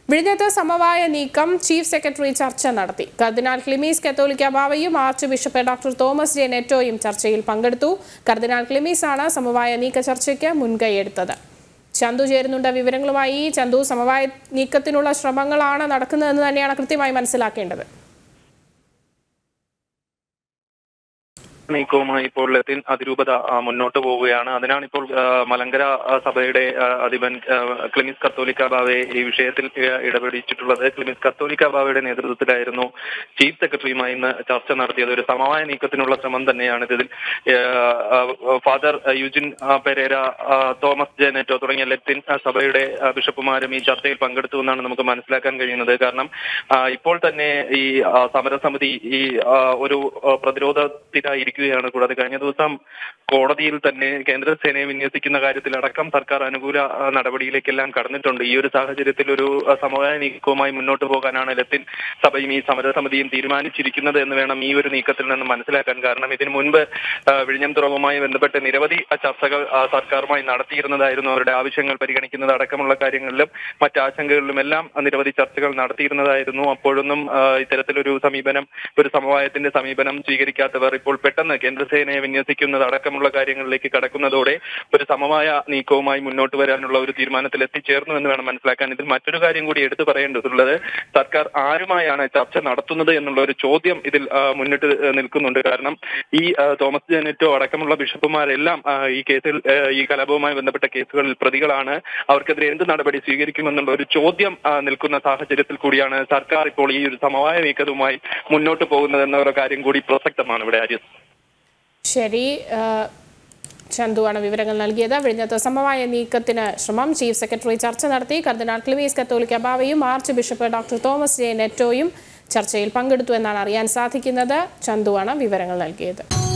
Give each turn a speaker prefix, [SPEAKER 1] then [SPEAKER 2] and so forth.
[SPEAKER 1] വിഴിഞ്ഞത്ത് സമവായ നീക്കം ചീഫ് സെക്രട്ടറി ചർച്ച നടത്തി കർദിനാൾ ക്ലിമീസ് കത്തോലിക്ക ബാവയും archbishop doctor Thomas J നെറ്റോയും ചർച്ചയിൽ പങ്കെടുത്തു കർദിനാൾ ക്ലിമീസ് ആണ് സമവായ നീക്ക ചർച്ചയ്ക്ക് മുൻകൈയെടുത്തത് ചന്തു ചേരുന്നുണ്ട് വിവരങ്ങളുമായി ചന്തു സമവായ നീക്കത്തിനുള്ള ശ്രമങ്ങളാണ് നടക്കുന്നതെന്ന് തന്നെയാണ് കൃത്യമായി മനസ്സിലാക്കേണ്ടത്
[SPEAKER 2] നീക്കവുമായി ഇപ്പോൾ ലത്തിൻ അതിരൂപത ആ, മുന്നോട്ട് പോവുകയാണ് അതിനാണ് ഇപ്പോൾ ആ, മലങ്കര ആ, സഭയുടെ ആ, അധിപൻ ആ, ക്ലിമിസ് കത്തോലിക്ക ബാവയെ ഈ വിഷയത്തിൽ ആ, ഇടപെടിച്ചിട്ടുള്ളത് ക്ലിമിസ് കത്തോലിക്ക ബാവയുടെ നേതൃത്വത്തിലായിരുന്നു ചീഫ് സെക്രട്ടറിയുമായി ഇന്ന് ചർച്ച നടത്തിയത് ഒരു സമവായ നീക്കത്തിനുള്ള ശ്രമം തന്നെയാണ് ഇതിൽ ആ, ആ, ഫാദർ യുജിൻ ആ, പെരേര ആ, തോമസ് ജെനറ്റോ തുടങ്ങിയ ലത്തിൻ ആ, സഭയുടെ ആ, ബിഷപ്പുമാരും ഈ ചർച്ചയിൽ പങ്കെടുത്തു എന്നാണ് നമുക്ക് മനസ്സിലാക്കാൻ കഴിയുന്നത് കാരണം ആ, ഇപ്പോൾ തന്നെ ഈ ആ, സമരസമിതി ഈ ആ, ഒരു ആ, പ്രതിരോധത്തിലായിരിക്കുകയാണ് കൂടാതെ കഴിഞ്ഞ ദിവസം കോടതിയിൽ തന്നെ കേന്ദ്രസേനയെ വിന്യസിക്കുന്ന കാര്യത്തിലടക്കം സർക്കാർ അനുകൂല ആ, നടപടിയിലേക്കെല്ലാം കടന്നിട്ടുണ്ട് ഈ ഒരു സാഹചര്യത്തിൽ ഒരു ആ, സമവായ നീക്കവുമായി മുന്നോട്ട് പോകാനാണ് ലത്തിൻ സഭയും ഈ സമരസമിതിയും തീരുമാനിച്ചിരിക്കുന്നത് എന്ന് വേണം ഈ ഒരു നീക്കത്തിൽ നിന്ന് മനസ്സിലാക്കാൻ കാരണം ഇതിനു മുൻപ് ആ, വിഴിഞ്ഞം തുറമുമായി ബന്ധപ്പെട്ട് നിരവധി ആ, ചർച്ചകൾ ആ, സർക്കാരുമായി നടത്തിയിരുന്നതായിരുന്നു അവരുടെ ആവശ്യങ്ങൾ പരിഗണിക്കുന്നത് അടക്കമുള്ള കാര്യങ്ങളിലും മറ്റ് ആശങ്കകളിലും എല്ലാം നിരവധി ചർച്ചകൾ നടത്തിയിരുന്നതായിരുന്നു അപ്പോഴൊന്നും ആ, ഇത്തരത്തിലൊരു സമീപനം ഒരു സമവായത്തിന്റെ സമീപനം സ്വീകരിക്കാത്തവർ ഇപ്പോൾ പെട്ടെന്ന് കേന്ദ്രസേനയെ വിന്യസിക്കുന്നത് അടക്കമുള്ള കാര്യങ്ങളിലേക്ക് കടക്കുന്നതോടെ ഒരു സമവായ നീക്കവുമായി മുന്നോട്ട് വരാനുള്ള ഒരു തീരുമാനത്തിൽ എത്തിച്ചേർന്നു എന്ന് വേണം മനസ്സിലാക്കാൻ ഇതിൽ മറ്റൊരു കാര്യം കൂടി എടുത്തു പറയേണ്ടതുള്ളത് സർക്കാർ ആരുമായാണ് ചർച്ച നടത്തുന്നത് എന്നുള്ള ഒരു ചോദ്യം ഇതിൽ ആ, മുന്നിട്ട് നിൽക്കുന്നുണ്ട് കാരണം ഈ ആ, തോമസ് ജെനറ്റോ അടക്കമുള്ള ബിഷപ്പുമാരെല്ലാം ആ, ഈ കേസിൽ ആ, ഈ കലാപവുമായി ബന്ധപ്പെട്ട കേസുകളിൽ പ്രതികളാണ് അവർക്കെതിരെ എന്ത് നടപടി സ്വീകരിക്കുമെന്നുള്ള ഒരു ചോദ്യം ആ, നിൽക്കുന്ന സാഹചര്യത്തിൽ കൂടിയാണ് സർക്കാർ ഇപ്പോൾ ഈ ഒരു സമവായ നീക്കവുമായി മുന്നോട്ട് പോകുന്നത് എന്ന ഒരു കാര്യം കൂടി പ്രസക്തമാണ് ഇവിടെ ആര്യ
[SPEAKER 1] ശരി ആ, ചന്തുവാണ് വിവരങ്ങൾ നൽകിയത് വിഴിഞ്ഞത്ത് സമവായ നീക്കത്തിന് ശ്രമം ചീഫ് സെക്രട്ടറി ചർച്ച നടത്തി കർദിനാൾ ക്ലിമീസ് കത്തോലിക്ക ബാവയും archbishop doctor Thomas J നെറ്റോയും ചർച്ചയിൽ പങ്കെടുത്തു എന്നാണ് അറിയാൻ സാധിക്കുന്നത് ചന്തുവാണ് വിവരങ്ങൾ നൽകിയത്